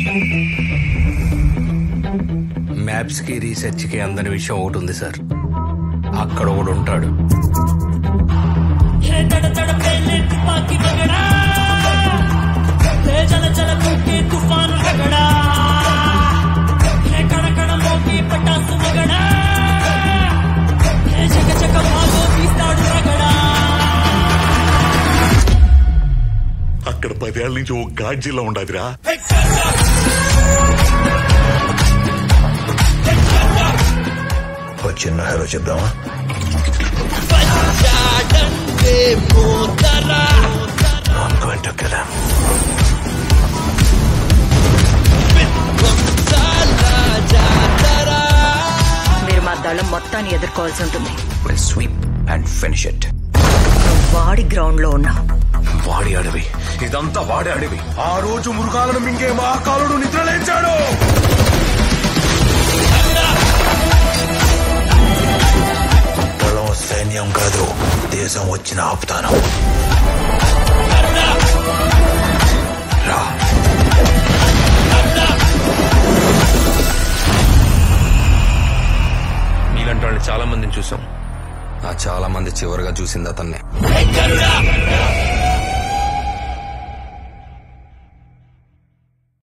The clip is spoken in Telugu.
మ్యాప్స్ కి రీసెర్చ్ కి అందని విషయం ఒకటి ఉంది సార్ అక్కడ ఒకడు ఉంటాడు తడ తడ పేలే తుపాకి పగడా జల జల కూకే తుఫాను రగడా కడ కడ మోగి పటాసు మగడా చక చక మాగో తీస్తాడు రగడా అక్కడ పదేళ్ల నుంచి ఓ గాడ్జిల్లా ఉండదురా ఓ చిన్న హీరో చెప్దామా I'm going to kill him. మీరు మా దళం మొత్తాన్ని ఎదుర్కోవాల్సి ఉంటుంది We'll sweep and finish it. నువ్వు వాడి గ్రౌండ్ లో ఉన్నావు వాడి అడవి ఇదంతా వాడి అడవి ఆ రోజు మృగాలను మింగే మహాకాలుడు నిద్రలేచాడు దళం సైన్యం కాదు దేశం వచ్చిన ఆపుతాను రా మీలాంటి వాళ్ళు చాలా మందిని చూసాం ఆ చాలా మంది చివరిగా చూసింది అతన్నే గరుడా